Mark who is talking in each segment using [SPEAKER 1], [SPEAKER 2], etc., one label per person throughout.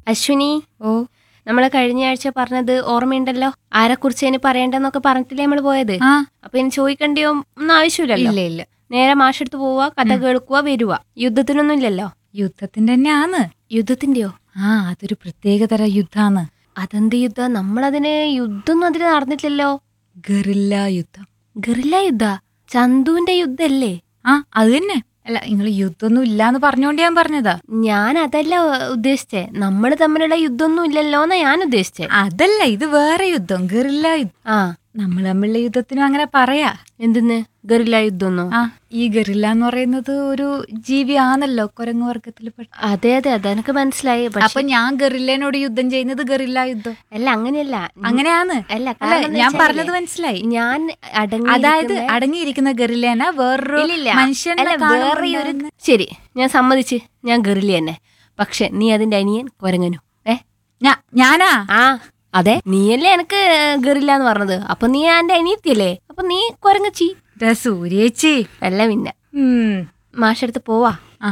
[SPEAKER 1] അശ്വിനി
[SPEAKER 2] ഓ
[SPEAKER 1] നമ്മൾ കഴിഞ്ഞ ആഴ്ച പറഞ്ഞത് ഓർമ്മയുണ്ടല്ലോ ആരെക്കുറിച്ച് ഇനി പറയണ്ടെന്നൊക്കെ പറഞ്ഞിട്ടില്ലേ നമ്മൾ പോയത്
[SPEAKER 2] ആ
[SPEAKER 1] അപ്പൊ ഇനി ചോദിക്കണ്ടിയോ ഒന്നും ആവശ്യമില്ലല്ലോ
[SPEAKER 2] ഇല്ല ഇല്ല
[SPEAKER 1] നേരെ മാഷെടുത്ത് പോവുക കഥ കേൾക്കുക വരുക യുദ്ധത്തിനൊന്നും ഇല്ലല്ലോ
[SPEAKER 2] യുദ്ധത്തിന്റെ തന്നെയാന്ന്
[SPEAKER 1] യുദ്ധത്തിന്റെയോ
[SPEAKER 2] ആ അതൊരു പ്രത്യേകതര യുദ്ധാന്ന്
[SPEAKER 1] അതെന്ത് യുദ്ധം നമ്മളതിന് യുദ്ധമൊന്നും അതിന് നടന്നിട്ടില്ലല്ലോ
[SPEAKER 2] ഗറില്ല യുദ്ധം
[SPEAKER 1] ഗറില്ല യുദ്ധ ചന്തുവിന്റെ യുദ്ധല്ലേ
[SPEAKER 2] ആ അത് തന്നെ അല്ല നിങ്ങൾ യുദ്ധമൊന്നും ഇല്ലാന്ന് പറഞ്ഞോണ്ട് ഞാൻ പറഞ്ഞതാ
[SPEAKER 1] ഞാൻ അതല്ല ഉദ്ദേശിച്ചേ നമ്മൾ തമ്മിലുള്ള യുദ്ധമൊന്നും ഇല്ലല്ലോ എന്നാ ഞാൻ ഉദ്ദേശിച്ചേ
[SPEAKER 2] അതല്ല ഇത് വേറെ യുദ്ധം ഗറില്ല യുദ്ധം
[SPEAKER 1] ആ
[SPEAKER 2] നമ്മൾ തമ്മിലുള്ള യുദ്ധത്തിനും അങ്ങനെ പറയാ
[SPEAKER 1] എന്തിന്ന് ഗറില്ല യുദ്ധമൊന്നോ
[SPEAKER 2] ആ ഈ ഗറില്ല എന്ന് പറയുന്നത് ഒരു ജീവി ആണല്ലോ കുരങ്ങു വർഗത്തിൽ പെട്ട
[SPEAKER 1] അതെ അതെ അതെനിക്ക് മനസ്സിലായി
[SPEAKER 2] അപ്പൊ
[SPEAKER 1] പക്ഷെ
[SPEAKER 2] ഞാൻ ഗറില്ലേനോട് യുദ്ധം ചെയ്യുന്നത് ഗറില്ല യുദ്ധം
[SPEAKER 1] അല്ല അങ്ങനെയല്ല
[SPEAKER 2] അങ്ങനെയാന്ന്
[SPEAKER 1] അല്ല
[SPEAKER 2] അല്ല
[SPEAKER 1] കാരണം എന്ന്
[SPEAKER 2] ഞാൻ
[SPEAKER 1] വെച്ചാലേ,
[SPEAKER 2] പറഞ്ഞത് മനസ്സിലായി
[SPEAKER 1] ഞാൻ അടങ്ങി
[SPEAKER 2] അതായത് അടങ്ങിയിരിക്കുന്ന ഗറില്ലേന വേറൊരു
[SPEAKER 1] ഇല്ലില്ല.
[SPEAKER 2] മനുഷ്യനെ
[SPEAKER 1] അല്ല,
[SPEAKER 2] കാണുമ്പോൾ
[SPEAKER 1] വേറെ ഒരു
[SPEAKER 2] ഉണ്ടാകുന്ന-
[SPEAKER 1] ശരി ഞാൻ സമ്മതിച്ച് ഞാൻ ഗറില്ല തന്നെ പക്ഷെ നീ അതിന്റെ അനിയൻ കൊരങ്ങനു ഏ
[SPEAKER 2] ഞാ- ഞാനാ
[SPEAKER 1] ആ അതെ നീയല്ലേ എനിക്ക് ഗറില്ല എന്ന് പറഞ്ഞത് അപ്പൊ നീ എന്റെ അനിയത്തിയല്ലേ അപ്പൊ നീ കൊരങ്ങച്ചി
[SPEAKER 2] ദാ സൂര്യേച്ചി
[SPEAKER 1] അല്ല പിന്നെ
[SPEAKER 2] ഉം.
[SPEAKER 1] മാഷെടുത്ത് പോവാ
[SPEAKER 2] ആ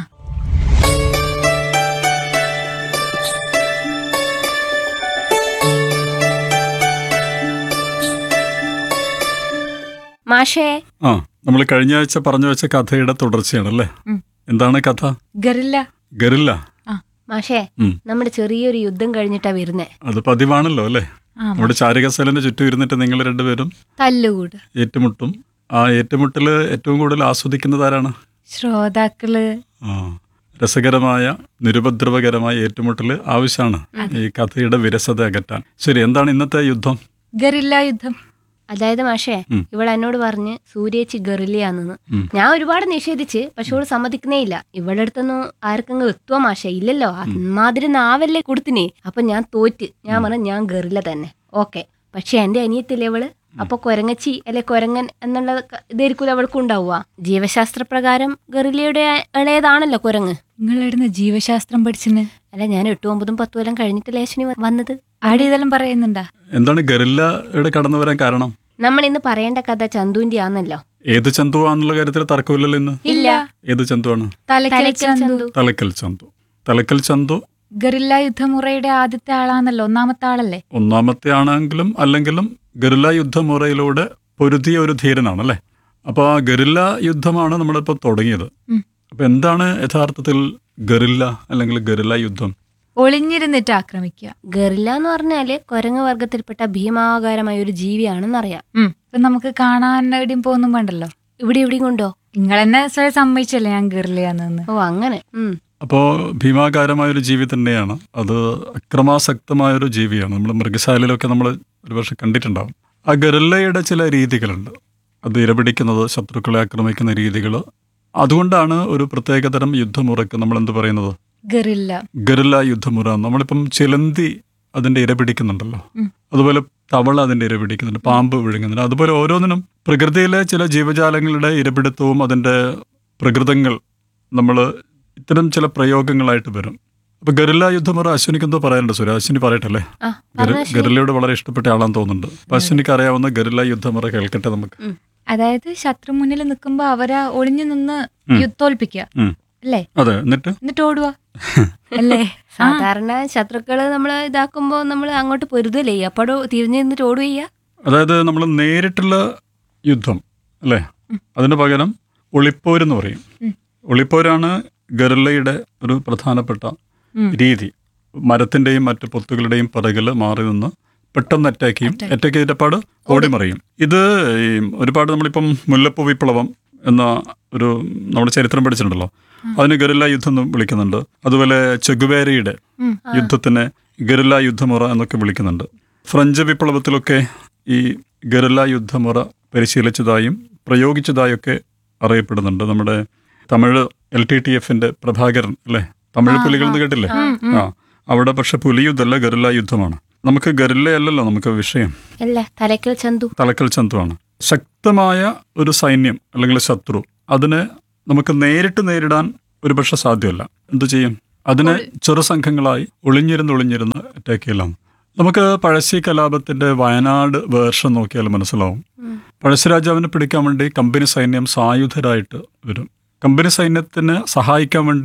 [SPEAKER 1] മാഷേ
[SPEAKER 3] ആ നമ്മൾ കഴിഞ്ഞ ആഴ്ച പറഞ്ഞു വെച്ച കഥയുടെ തുടർച്ചയാണല്ലേ
[SPEAKER 2] ഉം.
[SPEAKER 3] എന്താണ് കഥ
[SPEAKER 2] ഗറില്ല
[SPEAKER 3] ഗറില്ല
[SPEAKER 2] ആ
[SPEAKER 1] മാഷേ
[SPEAKER 3] ഉം.
[SPEAKER 1] നമ്മുടെ ചെറിയൊരു യുദ്ധം കഴിഞ്ഞിട്ടാ വരുന്നേ
[SPEAKER 3] അത് പതിവാണല്ലോ അല്ലേ
[SPEAKER 2] ആ
[SPEAKER 3] നമ്മുടെ ചാരികസേലന്റെ ചുറ്റും ഇരുന്നിട്ട് നിങ്ങൾ രണ്ടുപേരും
[SPEAKER 2] തല്ലുകൂട്
[SPEAKER 3] ഏറ്റുമുട്ടും ആ ഏറ്റുമുട്ടല് ഏറ്റവും കൂടുതൽ ആസ്വദിക്കുന്നത് ആരാണ്
[SPEAKER 2] ശ്രോതാക്കള്
[SPEAKER 3] ആ രസകരമായ നിരുപദ്രവകരമായ ഏറ്റുമുട്ടല് ആവശ്യമാണ് ഈ കഥയുടെ വിരസത അകറ്റാൻ ശരി എന്താണ് ഇന്നത്തെ യുദ്ധം
[SPEAKER 2] ഗറില്ല യുദ്ധം
[SPEAKER 1] അതായത് മാഷേ
[SPEAKER 3] ഉം.
[SPEAKER 1] ഇവൾ എന്നോട് പറഞ്ഞ് സൂര്യേച്ചി ഗറില്ലയാണെന്ന്
[SPEAKER 3] ഉം.
[SPEAKER 1] ഞാൻ ഒരുപാട് നിഷേധിച്ച് പക്ഷെ ഇവള് സമ്മതിക്കുന്നേ ഇല്ല ഇവളുടെ അടുത്തൊന്നും ആർക്കെങ്കിലും എത്തുവോ മാഷേ ഇല്ലല്ലോ അമ്മാതിരി നാവല്ലേ കൊടുത്തിനെ അപ്പൊ ഞാൻ തോറ്റ് ഞാൻ പറഞ്ഞു ഞാൻ ഗറില്ല തന്നെ ഓക്കെ പക്ഷെ എന്റെ അനിയത്തില്ലേ ഇവള് അപ്പൊ കൊരങ്ങച്ചി അല്ലെ കൊരങ്ങൻ എന്നുള്ള ക- ഇതായിരിക്കും അവൾക്ക് ഉണ്ടാവുക ജീവശാസ്ത്ര പ്രകാരം ഗറില്ലയുടെ ഇളയതാണല്ലോ കുരങ്ങ്
[SPEAKER 2] നിങ്ങളെടുന്ന് ജീവശാസ്ത്രം പഠിച്ചിന്
[SPEAKER 1] അല്ല ഞാൻ എട്ടും ഒമ്പതും പത്തും എല്ലാം കഴിഞ്ഞിട്ട് ലേശനി വന്നത്
[SPEAKER 2] ആടി ഇതെല്ലാം പറയുന്നുണ്ടാ
[SPEAKER 3] എന്താണ് ഗറില്ലയുടെ കടന്നു വരാൻ കാരണം
[SPEAKER 1] നമ്മൾ ഇന്ന് പറയേണ്ട കഥ ചന്തുവിന്റെ ആണല്ലോ
[SPEAKER 3] ഏത് ചന്തുവാന്നുള്ള കാര്യത്തിൽ തർക്കമില്ലല്ലോ ഇന്ന്
[SPEAKER 1] ഇല്ല
[SPEAKER 3] ഏത് ചന്തുവാണ്
[SPEAKER 2] തലക്കൽ
[SPEAKER 1] തലയ്ക്കൽ
[SPEAKER 2] ചന്തു
[SPEAKER 1] ചന്തു
[SPEAKER 3] തലക്കൽ ചന്തു തലക്കൽ ചന്തു
[SPEAKER 2] ഗറില്ല യുദ്ധമുറയുടെ ആദ്യത്തെ ആളാണല്ലോ ഒന്നാമത്തെ ആളല്ലേ
[SPEAKER 3] ഒന്നാമത്തെ ആണെങ്കിലും അല്ലെങ്കിലും ഗറില്ല യുദ്ധമുറയിലൂടെ പൊരുതിയ ഒരു ധീരനാണ് അല്ലേ അപ്പോൾ ആ ഗറില്ല യുദ്ധമാണ് നമ്മളിപ്പോൾ തുടങ്ങിയത്
[SPEAKER 2] ഉം.
[SPEAKER 3] അപ്പോൾ എന്താണ് യഥാർത്ഥത്തിൽ ഗറില്ല അല്ലെങ്കിൽ ഗറില്ല യുദ്ധം
[SPEAKER 2] ഒളിഞ്ഞിരുന്നിട്ട് ആക്രമിക്കുക
[SPEAKER 1] ഗറില്ല എന്ന് പറഞ്ഞാല് കുരങ്ങ് വർഗത്തിൽപ്പെട്ട ഭീമാകാരമായ ഒരു ജീവിയാണെന്നറിയാം
[SPEAKER 2] ഉം. ഇപ്പൊ നമുക്ക് കാണാൻ എവിടെയും പോകുന്നും വേണ്ടല്ലോ
[SPEAKER 1] ഇവിടെ ഇവിടെയും കൊണ്ടോ
[SPEAKER 2] നിങ്ങൾ എന്നെ സ്വയം സമ്മതിച്ചല്ലേ ഞാൻ ഗറില്ലയാന്ന്
[SPEAKER 1] ഓ അങ്ങനെ ഉം
[SPEAKER 3] അപ്പോൾ ഭീമാകാരമായൊരു ജീവി തന്നെയാണ് അത് അക്രമാസക്തമായൊരു ജീവിയാണ് നമ്മൾ മൃഗശാലയിലൊക്കെ നമ്മൾ ഒരുപക്ഷെ കണ്ടിട്ടുണ്ടാവും ആ ഗറില്ലയുടെ ചില രീതികളുണ്ട് അത് ഇരപിടിക്കുന്നത് ശത്രുക്കളെ ആക്രമിക്കുന്ന രീതികൾ അതുകൊണ്ടാണ് ഒരു പ്രത്യേകതരം യുദ്ധമുറയ്ക്ക് നമ്മൾ എന്ത് പറയുന്നത്
[SPEAKER 2] ഗറില്ല
[SPEAKER 3] ഗറില്ല യുദ്ധമുറ നമ്മളിപ്പം ചിലന്തി അതിന്റെ ഇര പിടിക്കുന്നുണ്ടല്ലോ
[SPEAKER 2] ഉം.
[SPEAKER 3] അതുപോലെ തവള അതിന്റെ ഇര പിടിക്കുന്നുണ്ട് പാമ്പ് വിഴുങ്ങുന്നുണ്ട് അതുപോലെ ഓരോന്നിനും പ്രകൃതിയിലെ ചില ജീവജാലങ്ങളുടെ ഇരപിടുത്തവും അതിന്റെ പ്രകൃതങ്ങൾ നമ്മൾ ഇത്തരം ചില പ്രയോഗങ്ങളായിട്ട് വരും അപ്പൊ ഗറില്ല യുദ്ധമുറ അശ്വിനിക്ക് എന്തോ പറയാനുണ്ട് സുര അശ്വിനി പറയട്ടല്ലേ
[SPEAKER 1] ആ
[SPEAKER 3] ഗറി-
[SPEAKER 1] പറഞ്ഞോ ശരി.
[SPEAKER 3] ഗറില്ലയോട് വളരെ ഇഷ്ടപ്പെട്ട ആളാന്ന് തോന്നുന്നുണ്ട് അപ്പൊ അശ്വിനിക്ക് അറിയാവുന്ന ഗറില്ല യുദ്ധമുറ കേൾക്കട്ടെ നമുക്ക്
[SPEAKER 1] ഉം.
[SPEAKER 2] അതായത് ശത്രു മുന്നിൽ നിൽക്കുമ്പോ അവരെ ഒളിഞ്ഞു നിന്ന്
[SPEAKER 3] ഉം.
[SPEAKER 2] യുദ്ധോൽപ്പിക്കുക
[SPEAKER 3] ഉം.
[SPEAKER 2] അല്ലേ
[SPEAKER 3] അതെ എന്നിട്ട്
[SPEAKER 2] എന്നിട്ട് ഓടുക അല്ലേ ആ,
[SPEAKER 1] സാധാരണ ശത്രുക്കള് നമ്മൾ ഇതാക്കുമ്പോ നമ്മൾ അങ്ങോട്ട് പൊരുതല്ലേ അപ്പോഴോ തിരിഞ്ഞു നിന്നിട്ട് ഓടുകയ്യ
[SPEAKER 3] അതായത് നമ്മൾ നേരിട്ടുള്ള യുദ്ധം അല്ലേ അതിന് പകരം ഒളിപ്പോരെന്ന് പറയും
[SPEAKER 2] ഉം.
[SPEAKER 3] ഒളിപ്പോരാണ് ഗറില്ലയുടെ ഒരു പ്രധാനപ്പെട്ട
[SPEAKER 2] ഉം.
[SPEAKER 3] രീതി മരത്തിന്റെയും മറ്റു പൊത്തുകളുടെയും പിറകിൽ മാറി നിന്ന് പെട്ടെന്ന് അറ്റാക്ക് ചെയ്യും അറ്റാക്ക് ചെയ്തപ്പാട് ഓടിമറിയും ഇത് ഈ ഒരുപാട് നമ്മളിപ്പം മുല്ലപ്പൂ വിപ്ലവം എന്ന ഒരു നമ്മുടെ ചരിത്രം പഠിച്ചിട്ടുണ്ടല്ലോ അതിന് ഗറില്ല യുദ്ധം എന്ന് വിളിക്കുന്നുണ്ട് അതുപോലെ ചെഗുവേരയുടെ
[SPEAKER 2] ഉം.
[SPEAKER 3] യുദ്ധത്തിനെ ഗറില്ല യുദ്ധമുറ എന്നൊക്കെ വിളിക്കുന്നുണ്ട് ഫ്രഞ്ച് വിപ്ലവത്തിലൊക്കെ ഈ ഗറില്ല യുദ്ധമുറ പരിശീലിച്ചതായും പ്രയോഗിച്ചതായൊക്കെ അറിയപ്പെടുന്നുണ്ട് നമ്മുടെ തമിഴ് എൽ ടി ടി എഫിന്റെ പ്രഭാകരൻ അല്ലേ തമിഴ് പുലികൾ എന്ന് കേട്ടില്ലേ ആ അവിടെ പക്ഷെ പുലിയുദ്ധല്ല ഗറില്ല യുദ്ധമാണ് നമുക്ക് ഗറില്ലയല്ലല്ലോ നമുക്ക് വിഷയം
[SPEAKER 1] അല്ല തലക്കൽ ചന്തു
[SPEAKER 3] തലക്കൽ ചന്തുവാണ് ശക്തമായ ഒരു സൈന്യം അല്ലെങ്കിൽ ശത്രു അതിനെ നമുക്ക് നേരിട്ട് നേരിടാൻ ഒരുപക്ഷെ സാധ്യമല്ല എന്തു ചെയ്യും അതിനെ ചെറു സംഘങ്ങളായി ഒളിഞ്ഞിരുന്ന് ഒളിഞ്ഞിരുന്ന് അറ്റാക്ക് ചെയ്യലാണ് നമുക്ക് പഴശ്ശി കലാപത്തിന്റെ വയനാട് വേർഷൻ നോക്കിയാൽ മനസ്സിലാവും പഴശ്ശിരാജാവിനെ പിടിക്കാൻ വേണ്ടി കമ്പനി സൈന്യം സായുധരായിട്ട് വരും കമ്പനി സൈന്യത്തിന് സഹായിക്കാൻ വേണ്ടി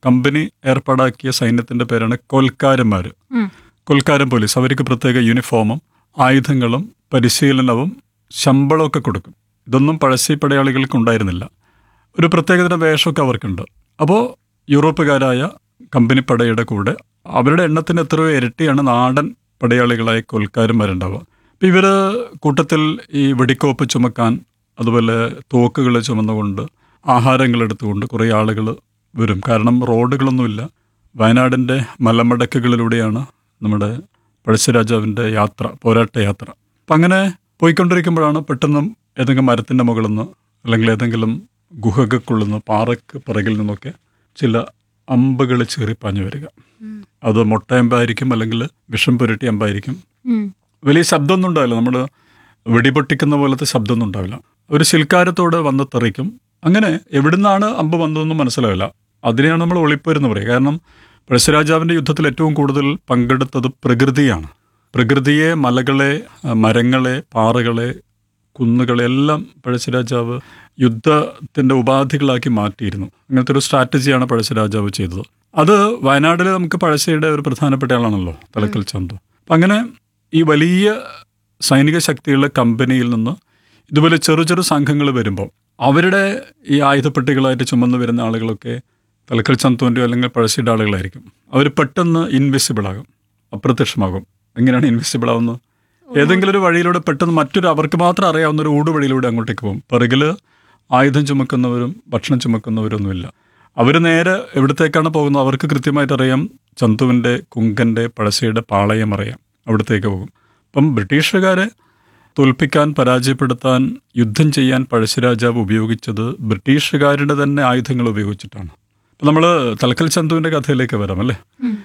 [SPEAKER 3] കമ്പനി ഏർപ്പാടാക്കിയ സൈന്യത്തിന്റെ പേരാണ് കൊൽക്കാരന്മാർ
[SPEAKER 2] ഉം.
[SPEAKER 3] കൊൽക്കാരൻ പോലീസ് അവർക്ക് പ്രത്യേക യൂണിഫോമും ആയുധങ്ങളും പരിശീലനവും ശമ്പളമൊക്കെ കൊടുക്കും ഇതൊന്നും പഴശ്ശി പടയാളികൾക്ക് ഉണ്ടായിരുന്നില്ല ഒരു പ്രത്യേകതരം വേഷമൊക്കെ അവർക്കുണ്ട് അപ്പോൾ യൂറോപ്പുകാരായ കമ്പനി പടയുടെ കൂടെ അവരുടെ എണ്ണത്തിന് എത്രയോ ഇരട്ടിയാണ് നാടൻ പടയാളികളായ കൊൽക്കാരന്മാരുണ്ടാവുക അപ്പം ഇവർ കൂട്ടത്തിൽ ഈ വെടിക്കോപ്പ് ചുമക്കാൻ അതുപോലെ തോക്കുകൾ ചുമന്നുകൊണ്ട് ആഹാരങ്ങൾ എടുത്തുകൊണ്ട് കുറേ ആളുകൾ വരും കാരണം റോഡുകളൊന്നുമില്ല വയനാടിൻ്റെ മലമടക്കുകളിലൂടെയാണ് നമ്മുടെ പഴശ്ശിരാജാവിൻ്റെ യാത്ര പോരാട്ട യാത്ര അപ്പം അങ്ങനെ പോയിക്കൊണ്ടിരിക്കുമ്പോഴാണ് പെട്ടെന്ന് ഏതെങ്കിലും മരത്തിൻ്റെ മുകളിൽ നിന്ന് അല്ലെങ്കിൽ ഏതെങ്കിലും ഗുഹകൾക്കുള്ളിൽ നിന്ന് പാറയ്ക്ക് പിറകിൽ നിന്നൊക്കെ ചില അമ്പുകൾ ചീറിപ്പാഞ്ഞു വരിക അത് മുട്ടയമ്പായിരിക്കും അല്ലെങ്കിൽ വിഷം പുരട്ടി അമ്പായിരിക്കും
[SPEAKER 2] ഉം.
[SPEAKER 3] വലിയ ശബ്ദമൊന്നും ഉണ്ടാവില്ല നമ്മൾ വെടിപൊട്ടിക്കുന്ന പോലത്തെ ശബ്ദമൊന്നും ഉണ്ടാവില്ല ഒരു ശിൽക്കാരത്തോട് വന്ന് തെറിക്കും അങ്ങനെ എവിടുന്നാണ് അമ്പ് വന്നതെന്നും മനസ്സിലാവില്ല അതിനെയാണ് നമ്മൾ ഒളിപ്പോരെന്ന് പറയുക കാരണം പഴശ്ശിരാജാവിൻ്റെ യുദ്ധത്തിൽ ഏറ്റവും കൂടുതൽ പങ്കെടുത്തത് പ്രകൃതിയാണ് പ്രകൃതിയെ മലകളെ അഹ് മരങ്ങളെ പാറകളെ കുന്നുകളെ എല്ലാം പഴശ്ശിരാജാവ് യുദ്ധത്തിൻ്റെ ഉപാധികളാക്കി മാറ്റിയിരുന്നു അങ്ങനത്തെ ഒരു സ്ട്രാറ്റജിയാണ് പഴശ്ശിരാജാവ് ചെയ്തത് അത് വയനാട്ടിൽ നമുക്ക് പഴശ്ശിയുടെ ഒരു പ്രധാനപ്പെട്ട ആളാണല്ലോ തലക്കൽ ചന്തു അപ്പം അങ്ങനെ ഈ വലിയ സൈനിക ശക്തിയുള്ള കമ്പനിയിൽ നിന്ന് ഇതുപോലെ ചെറു ചെറു സംഘങ്ങൾ വരുമ്പോൾ അവരുടെ ഈ ആയുധപ്പെട്ടികളായിട്ട് ചുമന്നു വരുന്ന ആളുകളൊക്കെ തലക്കൽ ചന്തുവിൻ്റെയോ അല്ലെങ്കിൽ പഴശ്ശിയുടെ ആളുകളായിരിക്കും അവർ പെട്ടെന്ന് ഇൻവിസിബിൾ ആകും അപ്രത്യക്ഷമാകും എങ്ങനെയാണ് ഇൻവിസിബിൾ ആവുന്നത് ഏതെങ്കിലും ഒരു വഴിയിലൂടെ പെട്ടെന്ന് മറ്റൊരു അവർക്ക് മാത്രം അറിയാവുന്ന ഒരു ഊടുവഴിയിലൂടെ അങ്ങോട്ടേക്ക് പോകും പിറകിൽ ആയുധം ചുമക്കുന്നവരും ഭക്ഷണം ചുമക്കുന്നവരൊന്നുമില്ല അവർ നേരെ എവിടത്തേക്കാണ് പോകുന്നത് അവർക്ക് കൃത്യമായിട്ട് അറിയാം ചന്തുവിൻ്റെ കുങ്കൻ്റെ പഴശ്ശിയുടെ പാളയം അറിയാം അവിടത്തേക്ക് പോകും അപ്പം ബ്രിട്ടീഷുകാരെ തോൽപ്പിക്കാൻ പരാജയപ്പെടുത്താൻ യുദ്ധം ചെയ്യാൻ പഴശ്ശിരാജാവ് ഉപയോഗിച്ചത് ബ്രിട്ടീഷുകാരുടെ തന്നെ ആയുധങ്ങൾ ഉപയോഗിച്ചിട്ടാണ് അപ്പം നമ്മൾ തലക്കൽ ചന്തുവിൻ്റെ കഥയിലേക്ക് വരാം അല്ലേ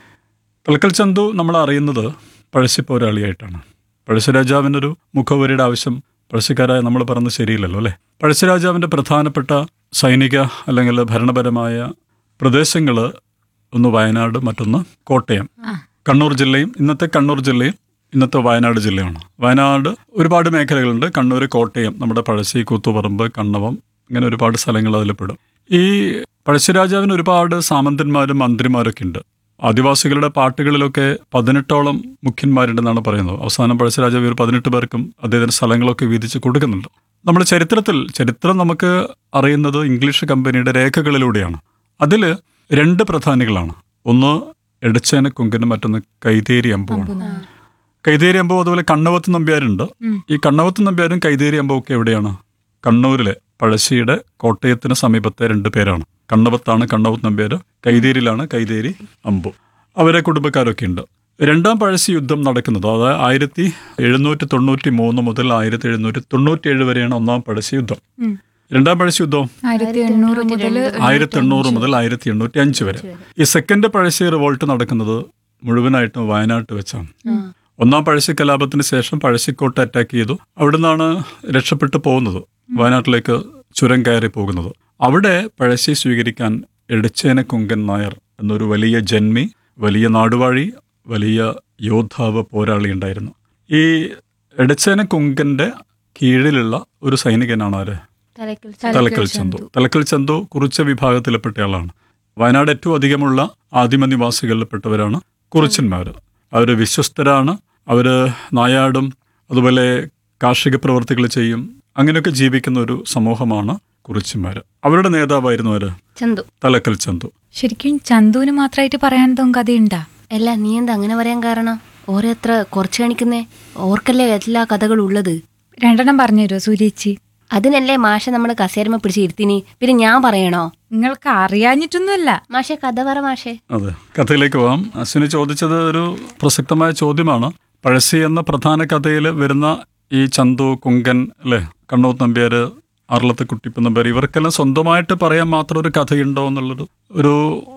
[SPEAKER 3] തലക്കൽ ചന്തു നമ്മൾ അറിയുന്നത് പഴശ്ശി പോരാളിയായിട്ടാണ് പഴശ്ശിരാജാവിൻ്റെ ഒരു മുഖവരിയുടെ ആവശ്യം പഴശ്ശിക്കാരായ നമ്മൾ പറഞ്ഞത് ശരിയില്ലല്ലോ അല്ലേ പഴശ്ശിരാജാവിൻ്റെ പ്രധാനപ്പെട്ട സൈനിക അല്ലെങ്കിൽ ഭരണപരമായ പ്രദേശങ്ങൾ ഒന്ന് വയനാട് മറ്റൊന്ന് കോട്ടയം കണ്ണൂർ ജില്ലയും ഇന്നത്തെ കണ്ണൂർ ജില്ലയും ഇന്നത്തെ വയനാട് ജില്ലയാണ് വയനാട് ഒരുപാട് മേഖലകളുണ്ട് കണ്ണൂർ കോട്ടയം നമ്മുടെ പഴശ്ശി കൂത്തുപറമ്പ് കണ്ണവം ഇങ്ങനെ ഒരുപാട് സ്ഥലങ്ങൾ അതിൽ പെടും ഈ പഴശ്ശിരാജാവിന് ഒരുപാട് സാമന്തന്മാരും മന്ത്രിമാരൊക്കെ ഉണ്ട് ആദിവാസികളുടെ പാട്ടുകളിലൊക്കെ പതിനെട്ടോളം മുഖ്യന്മാരുണ്ടെന്നാണ് പറയുന്നത് അവസാനം പഴശ്ശിരാജാവ് ഒരു പതിനെട്ട് പേർക്കും അദ്ദേഹത്തിന് സ്ഥലങ്ങളൊക്കെ വീതിച്ച് കൊടുക്കുന്നുണ്ട് നമ്മൾ ചരിത്രത്തിൽ ചരിത്രം നമുക്ക് അറിയുന്നത് ഇംഗ്ലീഷ് കമ്പനിയുടെ രേഖകളിലൂടെയാണ് അതിൽ രണ്ട് പ്രധാനികളാണ് ഒന്ന് എടച്ചേന കുങ്കനും മറ്റൊന്ന് കൈതേരി അമ്പുമാണ് കൈതേരി അമ്പവും അതുപോലെ കണ്ണവത്ത് നമ്പ്യാരുണ്ട് ഈ കണ്ണവത്ത് നമ്പ്യാരും കൈതേരി അമ്പവും ഒക്കെ എവിടെയാണ് കണ്ണൂരിലെ പഴശ്ശിയുടെ കോട്ടയത്തിന് സമീപത്തെ രണ്ട് പേരാണ് കണ്ണവത്താണ് കണ്ണവത്ത് നമ്പ്യാർ കൈതേരിയിലാണ് കൈതേരി അമ്പു അവരെ കുടുംബക്കാരൊക്കെ ഉണ്ട് രണ്ടാം പഴശ്ശി യുദ്ധം നടക്കുന്നത് അതായത് ആയിരത്തി എഴുന്നൂറ്റി തൊണ്ണൂറ്റി മൂന്ന് മുതൽ ആയിരത്തി എഴുന്നൂറ്റി തൊണ്ണൂറ്റി ഏഴ് വരെയാണ് ഒന്നാം പഴശ്ശി യുദ്ധം
[SPEAKER 2] ഉം.
[SPEAKER 3] രണ്ടാം പഴശ്ശി യുദ്ധം
[SPEAKER 2] ആയിരത്തി എണ്ണൂറ് മുതൽ
[SPEAKER 3] ആയിരത്തി എണ്ണൂറ് മുതൽ ആയിരത്തി എണ്ണൂറ്റി അഞ്ച് വരെ ഈ സെക്കൻഡ് പഴശ്ശി റിവോൾട്ട് നടക്കുന്നത് മുഴുവനായിട്ടും വയനാട്ട് വെച്ചാണ് ഒന്നാം പഴശ്ശി കലാപത്തിന് ശേഷം പഴശ്ശിക്കോട്ട് അറ്റാക്ക് ചെയ്തു അവിടുന്നാണ് രക്ഷപ്പെട്ടു പോകുന്നത് വയനാട്ടിലേക്ക് ചുരം കയറി പോകുന്നത് അവിടെ പഴശ്ശി സ്വീകരിക്കാൻ എടച്ചേന കുങ്കൻ നായർ എന്നൊരു വലിയ ജന്മി വലിയ നാടുവാഴി വലിയ യോദ്ധാവ് പോരാളി ഉണ്ടായിരുന്നു ഈ എടച്ചേന കുങ്കന്റെ കീഴിലുള്ള ഒരു സൈനികനാണ് ആര്
[SPEAKER 1] തലക്കൽ
[SPEAKER 3] തലക്കൽ ചന്തു തലക്കൽ ചന്തു കുറിച്ച വിഭാഗത്തിൽപ്പെട്ട ആളാണ് വയനാട് ഏറ്റവും അധികമുള്ള ആദിമ നിവാസികളിൽപ്പെട്ടവരാണ് കുറിച്ചന്മാർ അവർ വിശ്വസ്തരാണ് അവർ നായാടും അതുപോലെ കാർഷിക പ്രവർത്തികൾ ചെയ്യും അങ്ങനെയൊക്കെ ജീവിക്കുന്ന ഒരു സമൂഹമാണ് കുറിച്ചന്മാർ അവരുടെ നേതാവായിരുന്നു ആര്
[SPEAKER 1] ചന്തു
[SPEAKER 3] തലക്കൽ ചന്തു
[SPEAKER 2] ശരിക്കും ചന്തുവിന് മാത്രമായിട്ട് പറയാൻ തോന്നും കഥയുണ്ടാ
[SPEAKER 1] അല്ല നീ എന്താ അങ്ങനെ പറയാൻ കാരണം ഓരോ എത്ര കുറച്ച് കാണിക്കുന്നേ ഓർക്കല്ലേ എല്ലാ കഥകളും ഉള്ളത്
[SPEAKER 2] രണ്ടെണ്ണം പറഞ്ഞു തരുമോ സൂര്യേച്ചി
[SPEAKER 1] അതിനല്ലേ മാഷ നമ്മള് കസേരമ പിടിച്ച് ഇരുത്തിനി പിന്നെ ഞാൻ പറയണോ
[SPEAKER 2] നിങ്ങൾക്ക് അറിയാഞ്ഞിട്ടൊന്നുമല്ല
[SPEAKER 1] മാഷെ കഥ പറ മാഷെ
[SPEAKER 3] അതെ കഥയിലേക്ക് പോവാം അശ്വിനി ചോദിച്ചത് ഒരു പ്രസക്തമായ ചോദ്യമാണ് പഴശ്ശി എന്ന പ്രധാന കഥയിൽ വരുന്ന ഈ ചന്തു കുങ്കൻ അല്ലേ കണ്ണൂർ നമ്പ്യാര് ആർളത്ത് കുട്ടിപ്പ് നമ്പ്യാർ ഇവർക്കെല്ലാം സ്വന്തമായിട്ട് പറയാൻ മാത്രം ഒരു കഥയുണ്ടോ എന്നുള്ളൊരു ഒരു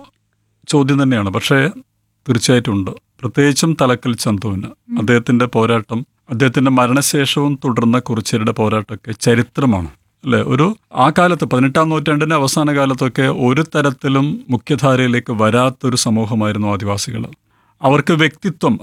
[SPEAKER 3] ചോദ്യം തന്നെയാണ് പക്ഷേ തീർച്ചയായിട്ടും ഉണ്ട് പ്രത്യേകിച്ചും തലക്കൽ ചന്തുവിന് അദ്ദേഹത്തിന്റെ പോരാട്ടം അദ്ദേഹത്തിന്റെ മരണശേഷവും തുടർന്ന കുറിച്യരുടെ പോരാട്ടമൊക്കെ ചരിത്രമാണ് അല്ലെ ഒരു ആ കാലത്ത് പതിനെട്ടാം നൂറ്റാണ്ടിന്റെ അവസാന കാലത്തൊക്കെ ഒരു തരത്തിലും മുഖ്യധാരയിലേക്ക് വരാത്തൊരു സമൂഹമായിരുന്നു ആദിവാസികൾ അവർക്ക് വ്യക്തിത്വം